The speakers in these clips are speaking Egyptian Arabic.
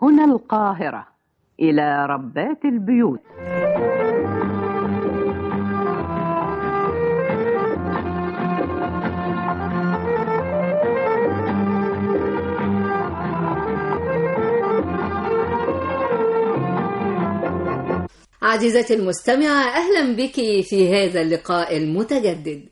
هنا القاهرة إلى ربات البيوت عزيزتي المستمعة أهلا بك في هذا اللقاء المتجدد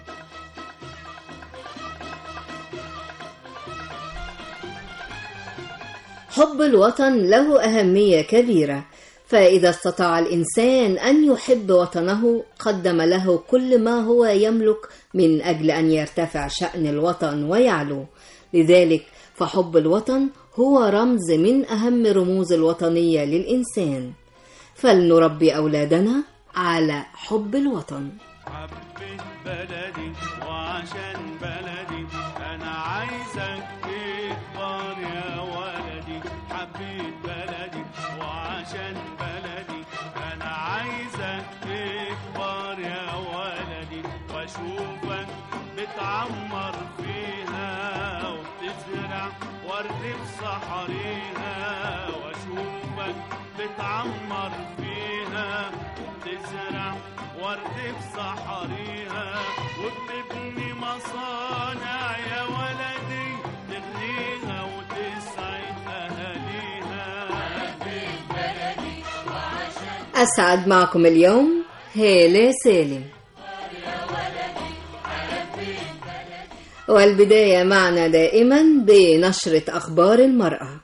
حب الوطن له أهمية كبيرة فإذا استطاع الإنسان أن يحب وطنه قدم له كل ما هو يملك من أجل أن يرتفع شأن الوطن ويعلو لذلك فحب الوطن هو رمز من أهم رموز الوطنية للإنسان فلنربي أولادنا على حب الوطن حبيت بلدي وعشان بلدي انا عايزك تكبر يا ولدي حبيت بلدي وعشان بلدي انا عايزك تكبر يا ولدي واشوفك بتعمر فيها وبتزرع ورد في صحريها واشوفك بتعمر فيها وبتزرع ورد في صحريها وبتبني مصانع يا ولدي تغنيها وتسعد اهاليها أسعد معكم اليوم هالة سالم والبداية معنا دائما بنشرة أخبار المرأة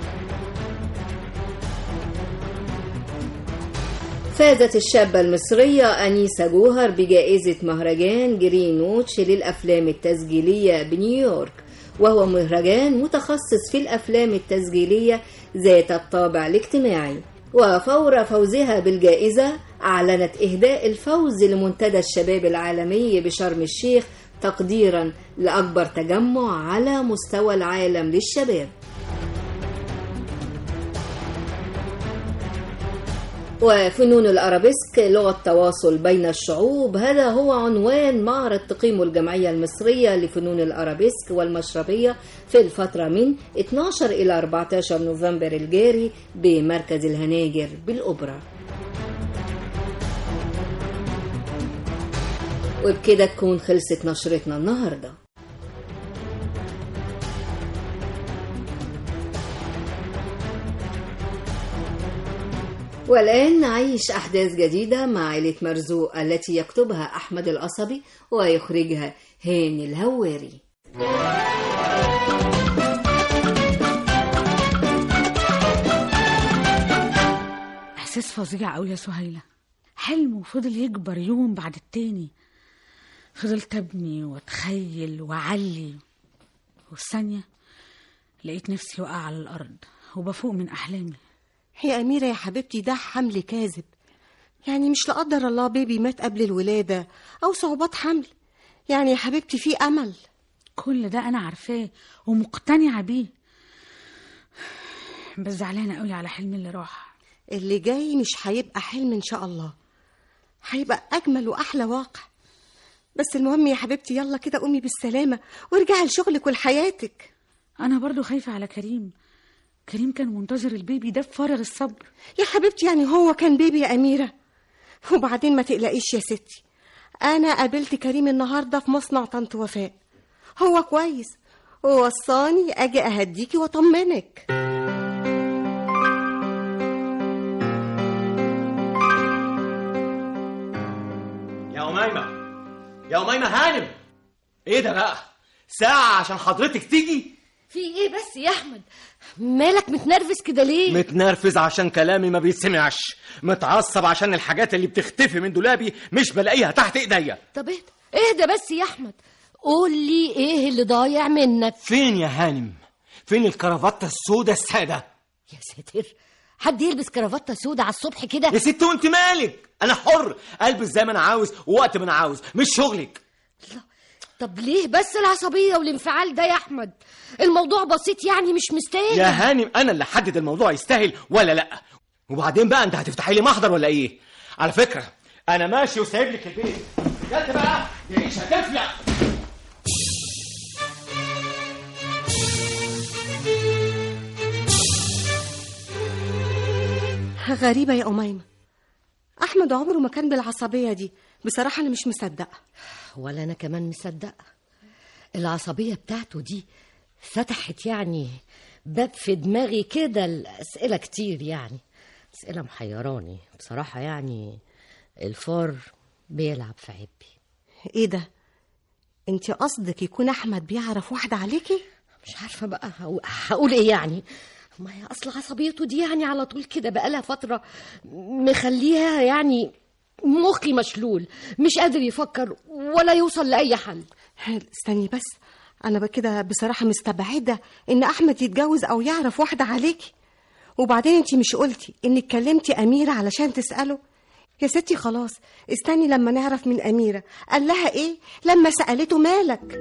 فازت الشابة المصرية أنيسة جوهر بجائزة مهرجان جرين ووتش للأفلام التسجيلية بنيويورك وهو مهرجان متخصص في الأفلام التسجيلية ذات الطابع الاجتماعي وفور فوزها بالجائزة أعلنت إهداء الفوز لمنتدى الشباب العالمي بشرم الشيخ تقديرا لأكبر تجمع على مستوى العالم للشباب وفنون الأرابيسك لغة تواصل بين الشعوب هذا هو عنوان معرض تقيمه الجمعية المصرية لفنون الأرابيسك والمشربية في الفترة من 12 إلى 14 نوفمبر الجاري بمركز الهناجر بالأوبرا وبكده تكون خلصت نشرتنا النهارده والآن نعيش أحداث جديدة مع عائلة مرزوق التي يكتبها أحمد القصبي ويخرجها هاني الهواري إحساس فظيع أوي يا سهيلة حلم وفضل يكبر يوم بعد التاني فضلت أبني وأتخيل وأعلي والثانية لقيت نفسي وقع على الأرض وبفوق من أحلامي يا أميرة يا حبيبتي ده حمل كاذب يعني مش لقدر الله بيبي مات قبل الولادة أو صعوبات حمل يعني يا حبيبتي في أمل كل ده أنا عارفاه ومقتنعة بيه بس زعلانة قوي على حلمي اللي راح اللي جاي مش هيبقى حلم إن شاء الله هيبقى أجمل وأحلى واقع بس المهم يا حبيبتي يلا كده قومي بالسلامة وارجعي لشغلك ولحياتك أنا برضو خايفة على كريم كريم كان منتظر البيبي ده بفارغ الصبر يا حبيبتي يعني هو كان بيبي يا أميرة وبعدين ما تقلقيش يا ستي أنا قابلت كريم النهاردة في مصنع طنط وفاء هو كويس ووصاني أجي أهديكي وأطمنك يا أميمة يا أميمة هانم إيه ده بقى؟ ساعة عشان حضرتك تيجي؟ في ايه بس يا احمد مالك متنرفز كده ليه متنرفز عشان كلامي ما بيتسمعش متعصب عشان الحاجات اللي بتختفي من دولابي مش بلاقيها تحت ايديا طب اهدى اهدى بس يا احمد قول لي ايه اللي ضايع منك فين يا هانم؟ فين الكرافتة السوداء السادة؟ يا ساتر حد يلبس كرافته سودا على الصبح كده يا ست وانت مالك؟ أنا حر ألبس زي ما أنا عاوز ووقت ما أنا عاوز مش شغلك طب ليه بس العصبيه والانفعال ده يا احمد الموضوع بسيط يعني مش مستاهل يا هانم أنا اللي حدد الموضوع يستاهل ولا لأ وبعدين بقى أنت هتفتحي لي محضر ولا إيه؟ على فكرة أنا ماشي وسايب لك البيت جت بقى يعيش هتفلق غريبة يا أميمة أحمد عمره ما كان بالعصبية دي بصراحة أنا مش مصدقة ولا انا كمان مصدقه العصبيه بتاعته دي فتحت يعني باب في دماغي كده الاسئله كتير يعني اسئله محيراني بصراحه يعني الفار بيلعب في عبي إيه ده أنت قصدك يكون أحمد بيعرف واحدة عليكي مش عارفه بقى هقو- هقول ايه يعني ما هي اصل عصبيته دي يعني على طول كده بقالها فتره مخليها يعني مخي مشلول مش قادر يفكر ولا يوصل لاي حل استني بس أنا بقى كده بصراحة مستبعدة إن أحمد يتجوز أو يعرف واحدة عليكي وبعدين أنت مش قلتي إنك كلمتي أميرة علشان تسأله يا ستي خلاص استني لما نعرف من أميرة قال لها إيه لما سألته مالك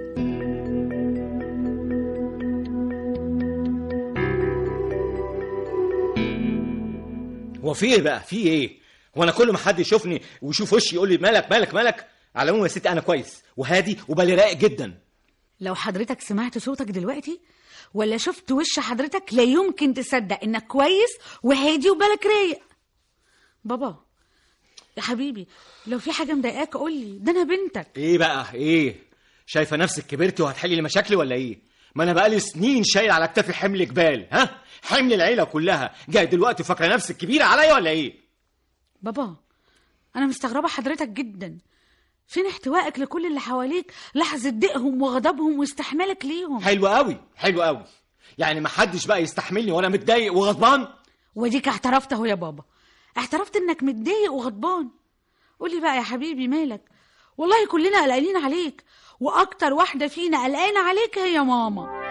هو في ايه بقى في ايه هو انا كل ما حد يشوفني ويشوف وشي يقول لي مالك مالك مالك على العموم يا ستي انا كويس وهادي وبالي رايق جدا لو حضرتك سمعت صوتك دلوقتي ولا شفت وش حضرتك لا يمكن تصدق انك كويس وهادي وبالك رايق بابا يا حبيبي لو في حاجه مضايقاك قول لي ده انا بنتك ايه بقى ايه شايفه نفسك كبرتي وهتحلي لي مشاكلي ولا ايه ما انا بقالي سنين شايل على كتافي حمل جبال ها حمل العيله كلها جاي دلوقتي فاكره نفسك كبيره عليا ولا ايه بابا انا مستغربه حضرتك جدا فين احتوائك لكل اللي حواليك لحظه ضيقهم وغضبهم واستحمالك ليهم حلو قوي حلو قوي يعني ما حدش بقى يستحملني وانا متضايق وغضبان وديك اعترفت اهو يا بابا اعترفت انك متضايق وغضبان قولي بقى يا حبيبي مالك والله كلنا قلقانين عليك واكتر واحده فينا قلقانه عليك هي ماما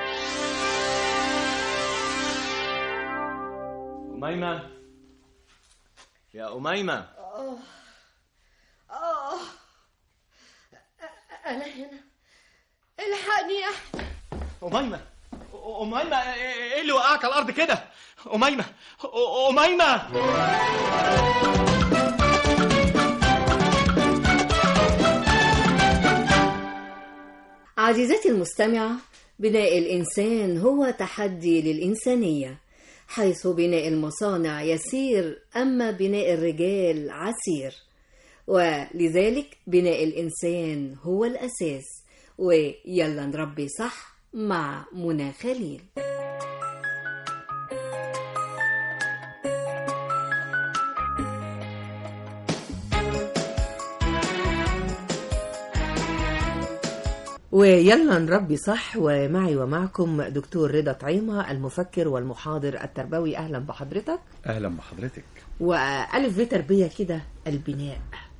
أميمة يا أميمة انا هنا الحقني يا احمد أميمة أميمة إيه اللي وقعك على الأرض كده أميمة أميمة عزيزتي المستمعة بناء الإنسان هو تحدي للإنسانية حيث بناء المصانع يسير أما بناء الرجال عسير ولذلك بناء الإنسان هو الأساس ويلا نربي صح مع منى خليل ويلا نربي صح ومعي ومعكم دكتور رضا طعيمة المفكر والمحاضر التربوي أهلا بحضرتك اهلا بحضرتك وألف ب تربية كده البناء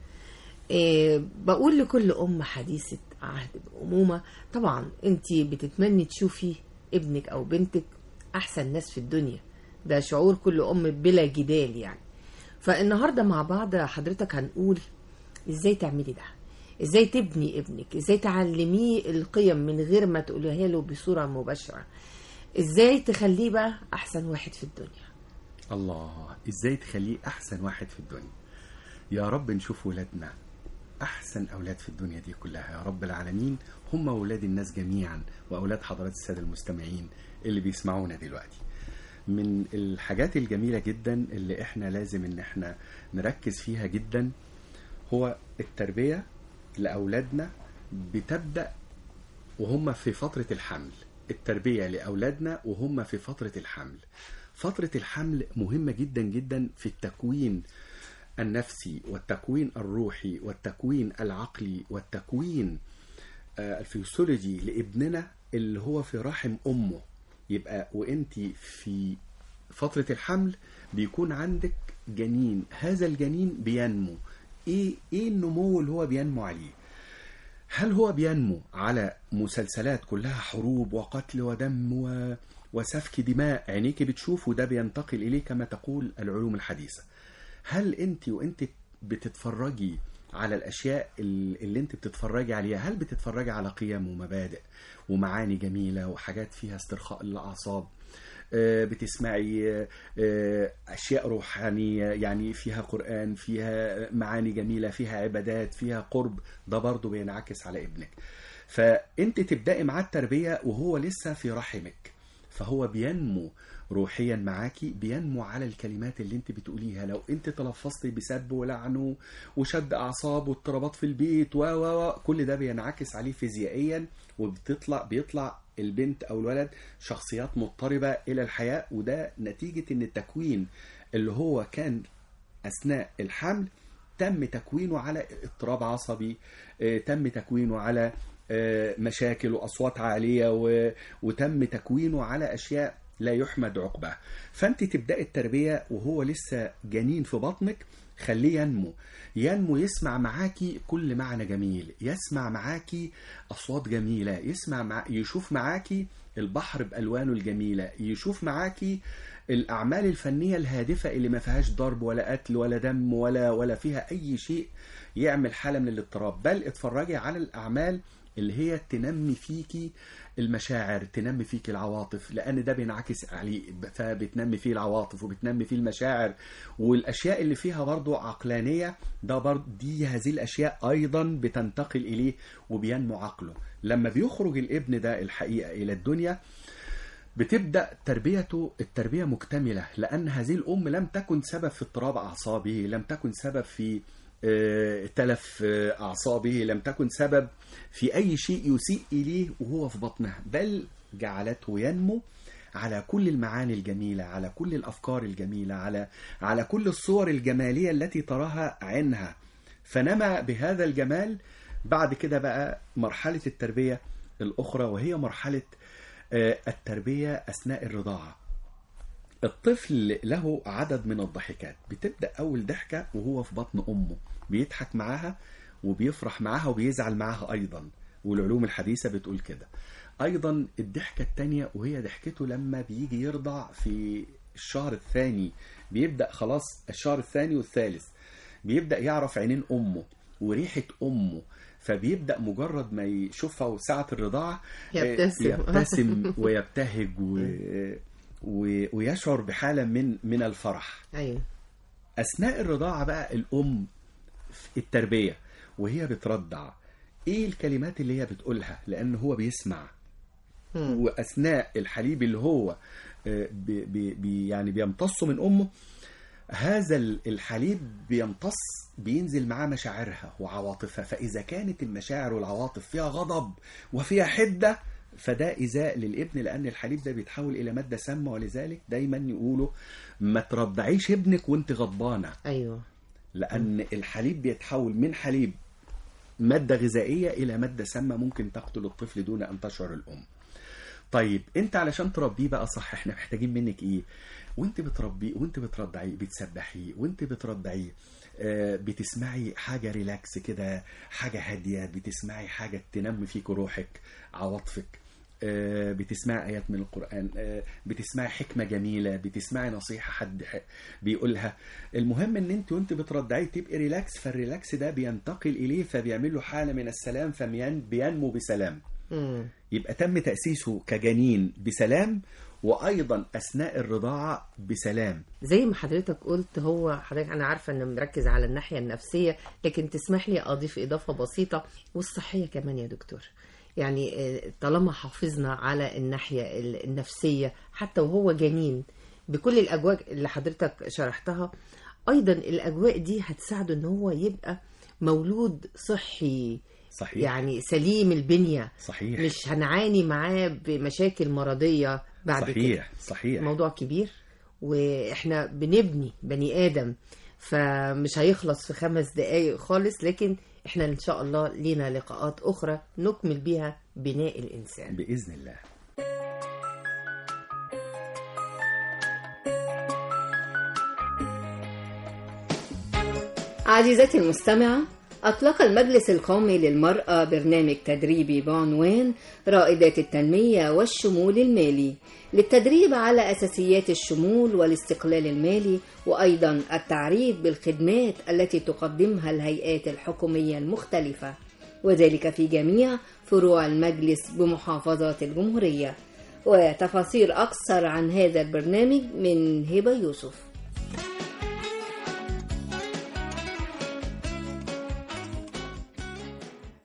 إيه بقول لكل أم حديثة عهد بأمومة طبعا انت بتتمني تشوفي ابنك أو بنتك أحسن ناس في الدنيا ده شعور كل أم بلا جدال يعني فالنهاردة مع بعض حضرتك هنقول ازاي تعملي ده ازاي تبني ابنك ازاي تعلميه القيم من غير ما تقوليها له بصورة مباشرة ازاي تخليه بقى احسن واحد في الدنيا الله ازاي تخليه احسن واحد في الدنيا يا رب نشوف ولادنا احسن اولاد في الدنيا دي كلها يا رب العالمين هم اولاد الناس جميعا واولاد حضرات الساده المستمعين اللي بيسمعونا دلوقتي من الحاجات الجميله جدا اللي احنا لازم ان احنا نركز فيها جدا هو التربيه لاولادنا بتبدا وهم في فتره الحمل التربيه لاولادنا وهم في فتره الحمل فتره الحمل مهمه جدا جدا في التكوين النفسي والتكوين الروحي والتكوين العقلي والتكوين آه، الفيسيولوجي لابننا اللي هو في رحم امه يبقى وانت في فترة الحمل بيكون عندك جنين هذا الجنين بينمو ايه ايه النمو اللي هو بينمو عليه هل هو بينمو على مسلسلات كلها حروب وقتل ودم و... وسفك دماء عينيك بتشوف وده بينتقل إليه كما تقول العلوم الحديثة هل انت وانت بتتفرجي على الاشياء ال- اللي انت بتتفرجي عليها هل بتتفرجي على قيم ومبادئ ومعاني جميلة وحاجات فيها استرخاء للأعصاب آه، بتسمعي آه، آه، أشياء روحانية يعني فيها قرآن فيها معاني جميلة فيها عبادات فيها قرب ده برضو بينعكس على ابنك فأنت تبدأي معاه التربية وهو لسه في رحمك فهو بينمو روحيا معاكي بينمو على الكلمات اللي انت بتقوليها لو انت تلفظتي بسب ولعن وشد اعصاب واضطرابات في البيت و و و كل ده بينعكس عليه فيزيائيا وبتطلع بيطلع البنت او الولد شخصيات مضطربه الى الحياه وده نتيجه ان التكوين اللي هو كان اثناء الحمل تم تكوينه على اضطراب عصبي آه، تم تكوينه على آه، مشاكل واصوات عاليه و- وتم تكوينه على اشياء لا يحمد عقباه فانت تبداي التربيه وهو لسه جنين في بطنك خليه ينمو ينمو يسمع معاكي كل معنى جميل يسمع معاكي اصوات جميله يسمع مع... يشوف معاكي البحر بالوانه الجميله يشوف معاكي الاعمال الفنيه الهادفه اللي ما فيهاش ضرب ولا قتل ولا دم ولا ولا فيها اي شيء يعمل حاله من الاضطراب بل اتفرجي على الاعمال اللي هي تنمي فيكي المشاعر تنمي فيكي العواطف لان ده بينعكس عليه فبتنمي فيه العواطف وبتنمي فيه المشاعر والاشياء اللي فيها برضو عقلانيه ده برضو دي هذه الاشياء ايضا بتنتقل اليه وبينمو عقله لما بيخرج الابن ده الحقيقه الى الدنيا بتبدا تربيته التربيه مكتمله لان هذه الام لم تكن سبب في اضطراب اعصابه لم تكن سبب في آه، تلف آه، اعصابه لم تكن سبب في اي شيء يسيء اليه وهو في بطنها بل جعلته ينمو على كل المعاني الجميله على كل الافكار الجميله على على كل الصور الجماليه التي تراها عينها فنما بهذا الجمال بعد كده بقى مرحله التربيه الاخرى وهي مرحله آه، التربيه اثناء الرضاعه الطفل له عدد من الضحكات بتبدا اول ضحكه وهو في بطن امه بيضحك معاها وبيفرح معاها وبيزعل معاها ايضا والعلوم الحديثه بتقول كده ايضا الضحكه الثانيه وهي ضحكته لما بيجي يرضع في الشهر الثاني بيبدا خلاص الشهر الثاني والثالث بيبدا يعرف عينين امه وريحه امه فبيبدا مجرد ما يشوفها ساعه الرضاعه يبتسم. يبتسم ويبتهج و... و... ويشعر بحاله من من الفرح ايوه اثناء الرضاعه بقى الام في التربيه وهي بترضع ايه الكلمات اللي هي بتقولها لان هو بيسمع واثناء الحليب اللي هو آه، بي بي بي يعني بيمتصه من امه هذا ال- الحليب بيمتص بينزل معاه مشاعرها وعواطفها فاذا كانت المشاعر والعواطف فيها غضب وفيها حده فده ايذاء للابن لان الحليب ده بيتحول الى ماده سامه ولذلك دايما يقولوا ما ترضعيش ابنك وانت غضبانه ايوه لان الحليب بيتحول من حليب ماده غذائيه الى ماده سامه ممكن تقتل الطفل دون ان تشعر الام طيب انت علشان تربيه بقى صح احنا محتاجين منك ايه وانت بتربيه وانت بترضعيه بتسبحيه وانت بترضعيه آه، بتسمعي حاجه ريلاكس كده حاجه هاديه بتسمعي حاجه تنمي فيك روحك عواطفك آه، بتسمعي ايات من القران آه، بتسمعي حكمه جميله بتسمعي نصيحه حد ح- بيقولها المهم ان انت وانت بترضعيه تبقي ريلاكس فالريلاكس ده بينتقل اليه فبيعمل له حاله من السلام فبينمو بسلام مم. يبقى تم تأسيسه كجنين بسلام وأيضا أثناء الرضاعة بسلام زي ما حضرتك قلت هو حضرتك انا عارفه ان مركز على الناحيه النفسيه لكن تسمح لي اضيف اضافه بسيطه والصحيه كمان يا دكتور يعني آه، طالما حافظنا على الناحيه ال- النفسيه حتى وهو جنين بكل الاجواء اللي حضرتك شرحتها ايضا الاجواء دي هتساعده ان هو يبقى مولود صحي صحيح يعني سليم البنيه صحيح مش هنعاني معاه بمشاكل مرضيه بعد كده صحيح صحيح موضوع كبير واحنا بنبني بني ادم فمش هيخلص في خمس دقايق خالص لكن احنا ان شاء الله لينا لقاءات اخرى نكمل بيها بناء الانسان بإذن الله عزيزتي المستمعة أطلق المجلس القومي للمرأة برنامج تدريبي بعنوان رائدات التنمية والشمول المالي للتدريب على أساسيات الشمول والاستقلال المالي وأيضا التعريف بالخدمات التي تقدمها الهيئات الحكومية المختلفة وذلك في جميع فروع المجلس بمحافظات الجمهورية وتفاصيل أكثر عن هذا البرنامج من هبة يوسف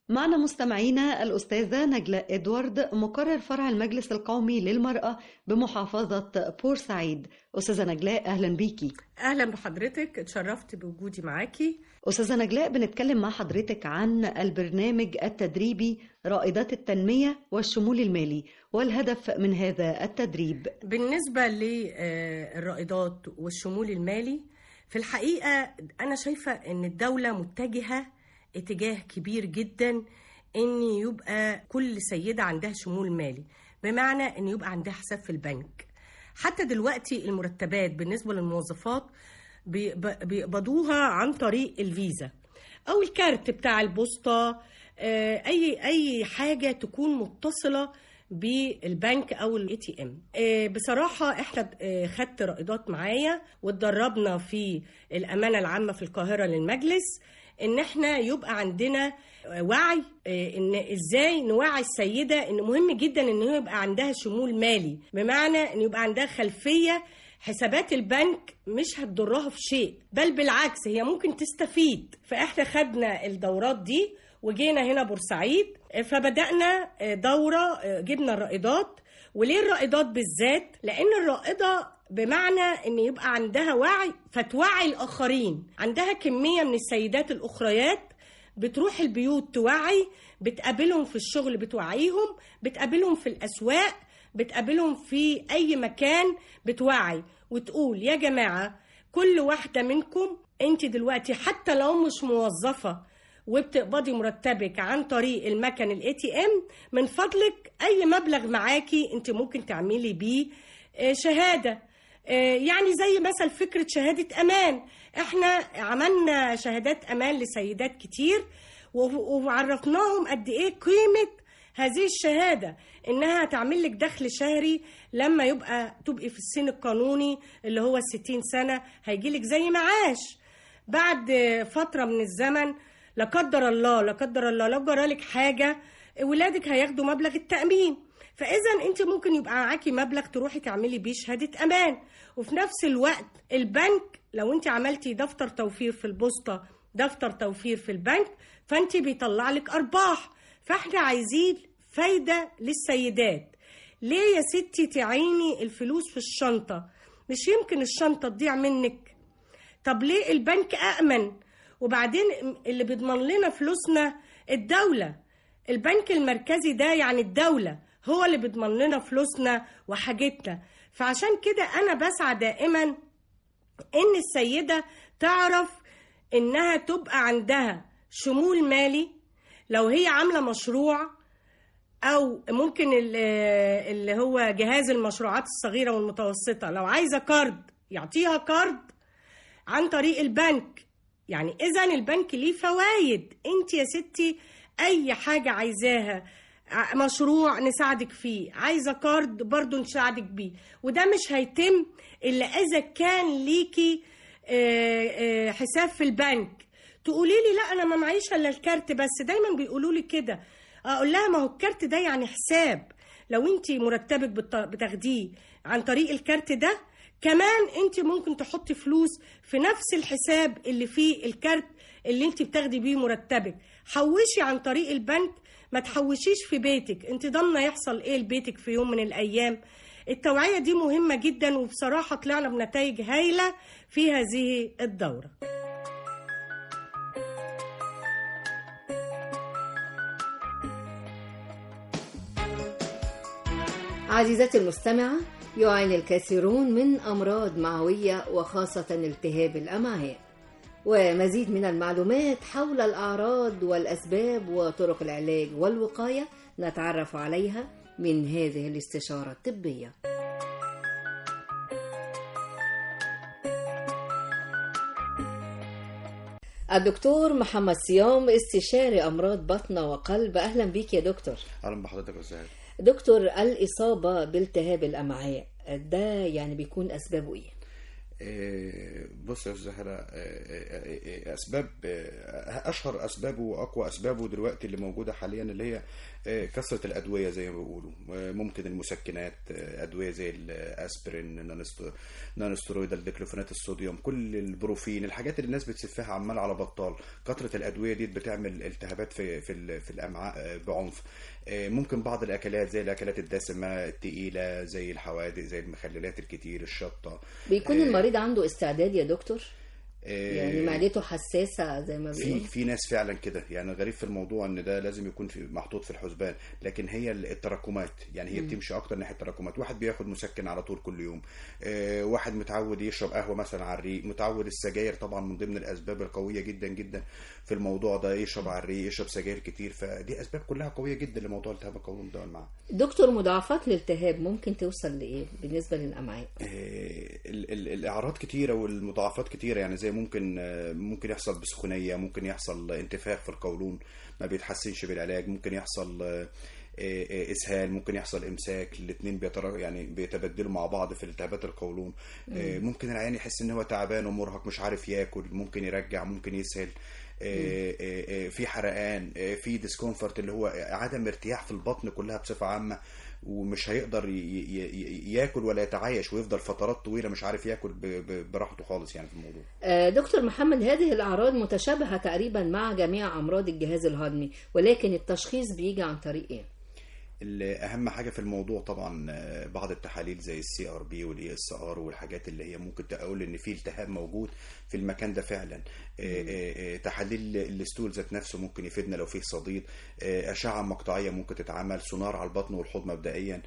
معنا مستمعينا الأستاذة نجلاء إدوارد مقرر فرع المجلس القومي للمرأة بمحافظة بورسعيد أستاذة نجلاء أهلا بيكي اهلا بحضرتك اتشرفت بوجودي معاكي أستاذة نجلاء بنتكلم مع حضرتك عن البرنامج التدريبي رائدات التنمية والشمول المالي والهدف من هذا التدريب بالنسبه للرائدات والشمول المالي في الحقيقه انا شايفه ان الدوله متجهه اتجاه كبير جدا ان يبقى كل سيده عندها شمول مالي بمعنى ان يبقى عندها حساب في البنك حتى دلوقتي المرتبات بالنسبه للموظفات بيق- بيقبضوها عن طريق الفيزا او الكارت بتاع البوسطه آه، اي اي حاجه تكون متصله بالبنك او الاي تي ام بصراحه احنا آه، خدت رائدات معايا واتدربنا في الامانه العامه في القاهره للمجلس ان احنا يبقى عندنا وعي آه، ان ازاي نوعي السيده ان مهم جدا ان هي يبقى عندها شمول مالي بمعنى ان يبقى عندها خلفيه حسابات البنك مش هتضرها في شيء بل بالعكس هي ممكن تستفيد فاحنا خدنا الدورات دي وجينا هنا بورسعيد فبدأنا دورة جبنا الرائدات وليه الرائدات بالذات لأن الرائدة بمعنى ان يبقى عندها وعي فتوعي الآخرين عندها كمية من السيدات الأخريات بتروح البيوت توعي بتقابلهم في الشغل بتوعيهم بتقابلهم في الأسواق بتقابلهم في أي مكان بتوعي وتقول يا جماعة كل واحدة منكم انت دلوقتي حتى لو مش موظفة وبتقبضي مرتبك عن طريق المكن الاي تي ام من فضلك اي مبلغ معاكي انت ممكن تعملي بيه آه، شهاده آه، يعني زي مثل فكره شهاده امان احنا عملنا شهادات امان لسيدات كتير و- وعرفناهم قد ايه قيمه هذه الشهادة إنها تعمل لك دخل شهري لما يبقى تبقي في السن القانوني اللي هو الستين سنة هيجيلك زي معاش بعد فترة من الزمن لا قدر الله لا قدر الله لو جرالك حاجة ولادك هياخدوا مبلغ التأمين فإذا أنت ممكن يبقى معاكي مبلغ تروحي تعملي بيه شهادة أمان وفي نفس الوقت البنك لو أنت عملتي دفتر توفير في البوسطة دفتر توفير في البنك فأنت بيطلع لك أرباح فإحنا عايزين فايدة للسيدات ليه يا ستي تعيني الفلوس في الشنطة مش يمكن الشنطة تضيع منك طب ليه البنك أأمن وبعدين اللي بيضمن لنا فلوسنا الدولة البنك المركزي ده يعني الدولة هو اللي بيضمن لنا فلوسنا وحاجتنا فعشان كده أنا بسعى دائما إن السيدة تعرف إنها تبقى عندها شمول مالي لو هي عاملة مشروع او ممكن ال- اللي هو جهاز المشروعات الصغيره والمتوسطه لو عايزه كارد يعطيها كارد عن طريق البنك يعني اذا البنك ليه فوايد انت يا ستي اي حاجه عايزاها ع- مشروع نساعدك فيه عايزه كارد برضو نساعدك بيه وده مش هيتم الا اذا كان ليكي آه، آه، حساب في البنك تقولي لي لا انا ما معيش الا الكارت بس دايما بيقولوا لي كده اقول لها ما هو الكارت ده يعني حساب لو انت مرتبك بت- بتاخديه عن طريق الكارت ده كمان انت ممكن تحطي فلوس في نفس الحساب اللي فيه الكارت اللي انت بتاخدي بيه مرتبك حوشي عن طريق البنك ما تحوشيش في بيتك انت ضامنه يحصل ايه لبيتك في يوم من الايام التوعيه دي مهمه جدا وبصراحه طلعنا بنتائج هايله في هذه الدوره عزيزتي المستمعة يعاني الكثيرون من أمراض معوية وخاصة التهاب الأمعاء ومزيد من المعلومات حول الأعراض والأسباب وطرق العلاج والوقاية نتعرف عليها من هذه الاستشارة الطبية الدكتور محمد صيام استشاري أمراض بطنة وقلب أهلا بيك يا دكتور اهلا بحضرتك يا استاذ دكتور الإصابة بالتهاب الأمعاء ده يعني بيكون أسبابه إيه؟ آه، بص يا استاذ زهرة آه، آه، آه، اسباب آه، اشهر اسبابه واقوى اسبابه دلوقتي اللي موجوده حاليا اللي هي آه، كثره الادويه زي ما بيقولوا آه، ممكن المسكنات آه، ادويه زي الاسبرين نانست- نانسترويدال ديكلوفينات الصوديوم كل البروفين الحاجات اللي الناس بتسفها عمال على بطال كثره الادويه دي بتعمل التهابات في في ال- في الامعاء آه، بعنف آه، ممكن بعض الاكلات زي الاكلات الدسمه التقيله زي الحوادق زي المخللات الكتير الشطه بيكون آه، المريض عنده استعداد يا دكتور آه، يعني معدته حساسة زي ما في بيقولوا في ناس فعلا كده يعني الغريب في الموضوع ان ده لازم يكون في محطوط في الحسبان لكن هي التراكمات يعني هي مم. بتمشي اكتر ناحيه التراكمات واحد بياخد مسكن على طول كل يوم آه، واحد متعود يشرب قهوه مثلا على الريق متعود السجاير طبعا من ضمن الاسباب القويه جدا جدا في الموضوع ده يشرب على الريق يشرب سجاير كتير فدي اسباب كلها قويه جدا لموضوع التهاب القولون الدوائي معاه دكتور مضاعفات الالتهاب ممكن توصل لإيه بالنسبة للأمعاء آه، ال- ال- الاعراض كتيره والمضاعفات كتيره يعني زي ممكن آه، ممكن يحصل بسخونيه ممكن يحصل انتفاخ في القولون ما بيتحسنش بالعلاج ممكن يحصل آه، آه، آه، اسهال ممكن يحصل امساك الاثنين بيتر... يعني بيتبدلوا مع بعض في التهابات القولون آه، مم. ممكن العيان يحس ان هو تعبان ومرهق مش عارف ياكل ممكن يرجع ممكن يسهل آه، آه، آه، في حرقان آه، في ديسكومفورت اللي هو عدم ارتياح في البطن كلها بصفه عامه ومش هيقدر ي- ي- ي- ياكل ولا يتعايش ويفضل فترات طويله مش عارف ياكل ب- ب- براحته خالص يعني في الموضوع آه، دكتور محمد هذه الأعراض متشابهة تقريبا مع جميع أمراض الجهاز الهضمي ولكن التشخيص بيجي عن طريق إيه؟ اهم حاجه في الموضوع طبعا آه، بعض التحاليل زي السي ار بي والاي اس ار والحاجات اللي هي ممكن تقول ان في التهاب موجود في المكان ده فعلا آه، آه، آه، تحاليل الستول ذات نفسه ممكن يفيدنا لو فيه صديد آه، اشعه مقطعيه ممكن تتعمل سونار على البطن والحوض مبدئيا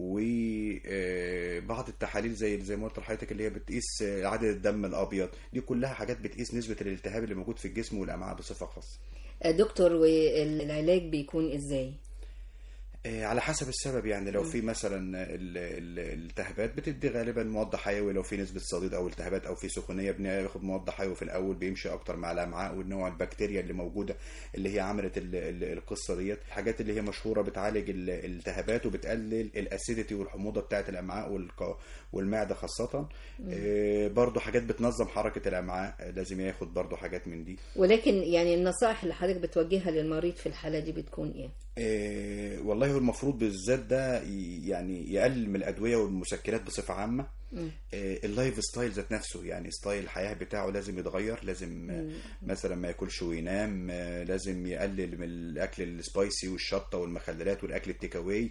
وبعض التحاليل زي زي ما قلت لحضرتك اللي هي بتقيس آه، عدد الدم الابيض دي كلها حاجات بتقيس نسبه الالتهاب اللي موجود في الجسم والامعاء بصفه خاصه آه، دكتور والعلاج بيكون إزاي؟ آه، على حسب السبب يعني لو مم. في مثلا ال- ال- الالتهابات بتدي غالبا مضاد حيوي لو في نسبة صديد او التهابات او في سخونية بناخد مضاد حيوي في الاول بيمشي اكتر مع الامعاء والنوع البكتيريا اللي موجودة اللي هي عملت ال- ال- القصة ديت الحاجات اللي هي مشهورة بتعالج ال- الالتهابات وبتقلل الاسيديتي والحموضة بتاعة الامعاء والق- والمعدة خاصة مم. آه، برضو حاجات بتنظم حركة الامعاء آه، لازم ياخد برضو حاجات من دي ولكن يعني النصائح اللي حضرتك بتوجهها للمريض في الحالة دي بتكون إيه؟ آه، والله هو المفروض بالذات ده ي- يعني يقلل من الادويه والمسكنات بصفه عامه مم. آه، اللايف ستايل ذات نفسه يعني ستايل الحياه بتاعه لازم يتغير لازم آه، مم. مثلا ما ياكلش وينام آه، لازم يقلل من الاكل السبايسي والشطه والمخللات والاكل التيك اواي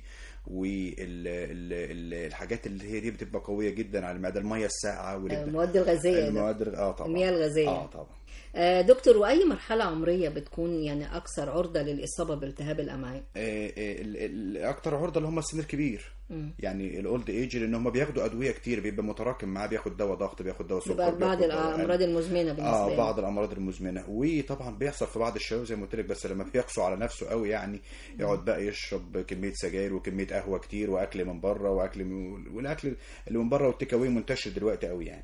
والحاجات اللي هي دي بتبقى قويه جدا على المعده الميه الساقعه والإبداع- المواد الغازية يا المواد اه طبعا المياه الغازية اه طبعا آه، دكتور وأي مرحلة عمرية بتكون يعني أكثر عرضة للإصابة بالتهاب الأمعاء؟ آه، آه، ال- ال- اكتر عرضه اللي هم السن الكبير مم. يعني الاولد ايج لان هم بياخدوا ادويه كتير بيبقى متراكم معاه بياخد دواء ضغط بياخد دواء سكر يبقى بعض بياخد دواء الأمراض قلب. المزمنة بالنسبة اه لنا. بعض الامراض المزمنه وطبعا بيحصل في بعض الشباب زي ما قلت لك بس لما بيقسو على نفسه قوي يعني يقعد بقى يشرب كميه سجاير وكميه قهوه كتير واكل من بره واكل من والاكل اللي من بره والتيك أواي منتشر دلوقتي قوي يعني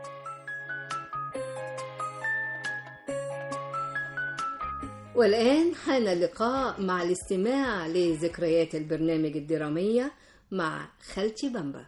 والآن حان اللقاء مع الاستماع لذكريات البرنامج الدرامية مع خالتي بامبا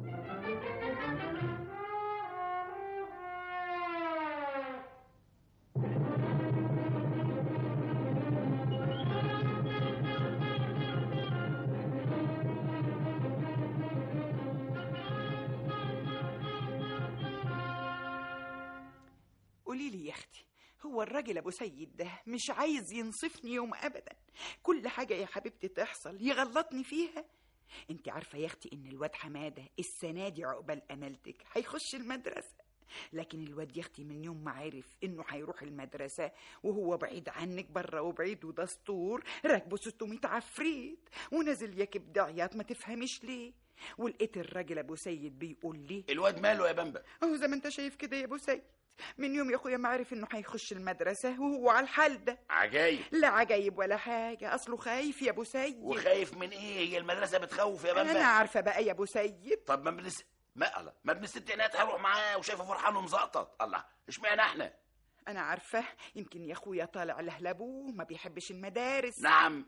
قولي لي يا اختي هو الراجل ابو سيد ده مش عايز ينصفني يوم ابدا كل حاجه يا حبيبتي تحصل يغلطني فيها انت عارفه يا اختي ان الواد حماده السنه دي عقبال امالتك هيخش المدرسه لكن الواد يا اختي من يوم ما عرف انه هيروح المدرسه وهو بعيد عنك بره وبعيد ودستور راكبه 600 عفريت ونازل يكب دعيات ما تفهميش ليه ولقيت الراجل ابو سيد بيقول لي الواد ماله يا بامبا اهو زي ما انت شايف كده يا ابو سيد من يوم يا اخويا ما عرف انه هيخش المدرسه وهو على الحال ده عجايب لا عجايب ولا حاجه اصله خايف يا ابو سيد وخايف من ايه هي المدرسه بتخوف يا بامبا انا عارفه بقى يا ابو سيد طب ما بنس ما الله ما ابن الست هناك هروح معاه وشايفه فرحان ومزقطط الله اشمعنى احنا انا عارفه يمكن يا اخويا طالع لاهل ابوه ما بيحبش المدارس نعم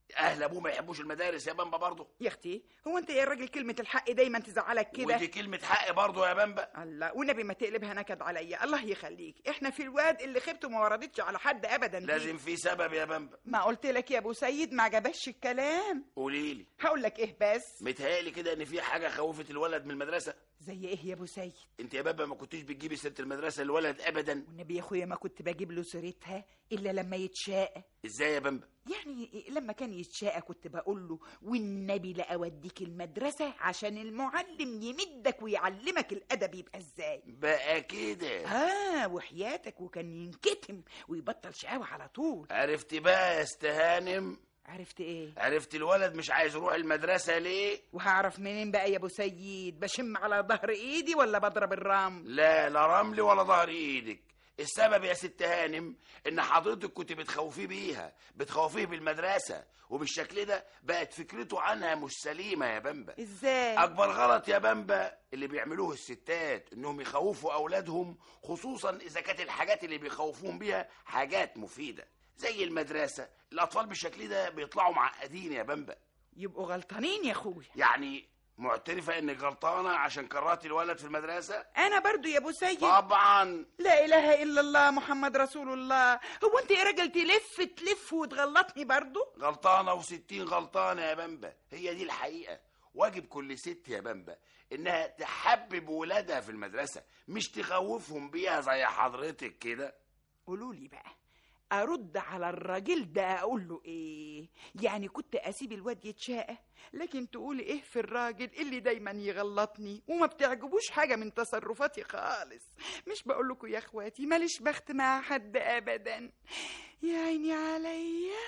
اهل ابوه ما يحبوش المدارس يا بامبا برضه يا اختي هو انت يا راجل كلمه الحق دايما تزعلك كده ودي كلمه حق برضه يا بامبا الله والنبي ما تقلبها نكد عليا الله يخليك احنا في الواد اللي خبته ما وردتش على حد ابدا فيه. لازم في سبب يا بامبا ما قلت لك يا ابو سيد ما عجبكش الكلام قولي لي هقول لك ايه بس متهيألي كده ان في حاجه خوفت الولد من المدرسه زي ايه يا ابو سيد انت يا بابا ما كنتيش بتجيبي سيره المدرسه للولد ابدا والنبي يا اخويا ما كنت بجيب له سيرتها الا لما يتشاء ازاي يا بامبا يعني لما كان يتشاء كنت بقول له والنبي لا اوديك المدرسه عشان المعلم يمدك ويعلمك الادب يبقى ازاي بقى كده اه وحياتك وكان ينكتم ويبطل شقاوه على طول عرفت بقى يا استهانم عرفت ايه عرفت الولد مش عايز يروح المدرسه ليه وهعرف منين بقى يا ابو سيد بشم على ظهر ايدي ولا بضرب الرمل لا لا رمل ولا ظهر ايدك السبب يا ست هانم ان حضرتك كنت بتخوفيه بيها بتخوفيه بالمدرسه وبالشكل ده بقت فكرته عنها مش سليمه يا بامبا ازاي اكبر غلط يا بامبا اللي بيعملوه الستات انهم يخوفوا اولادهم خصوصا اذا كانت الحاجات اللي بيخوفوهم بيها حاجات مفيده زي المدرسه الاطفال بالشكل ده بيطلعوا معقدين يا بامبا يبقوا غلطانين يا اخويا يعني معترفه انك غلطانه عشان كرهتي الولد في المدرسه انا برضو يا ابو سيد طبعا لا اله الا الله محمد رسول الله هو انت يا راجل تلف تلف وتغلطني برضو غلطانه وستين غلطانه يا بامبا هي دي الحقيقه واجب كل ست يا بامبا انها تحبب ولادها في المدرسه مش تخوفهم بيها زي حضرتك كده قولوا لي بقى ارد على الراجل ده اقول له ايه يعني كنت اسيب الواد يتشاقى لكن تقولي ايه في الراجل اللي دايما يغلطني وما بتعجبوش حاجه من تصرفاتي خالص مش بقول لكم يا اخواتي ماليش بخت مع حد ابدا يا عيني عليا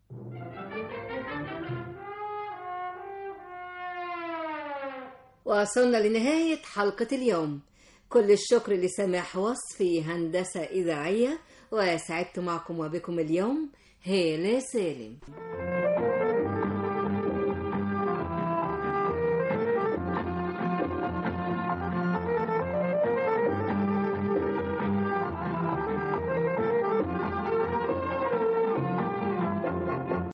وصلنا لنهاية حلقة اليوم كل الشكر لسماح وصفي هندسة إذاعية وسعدت معكم وبكم اليوم هالة سالم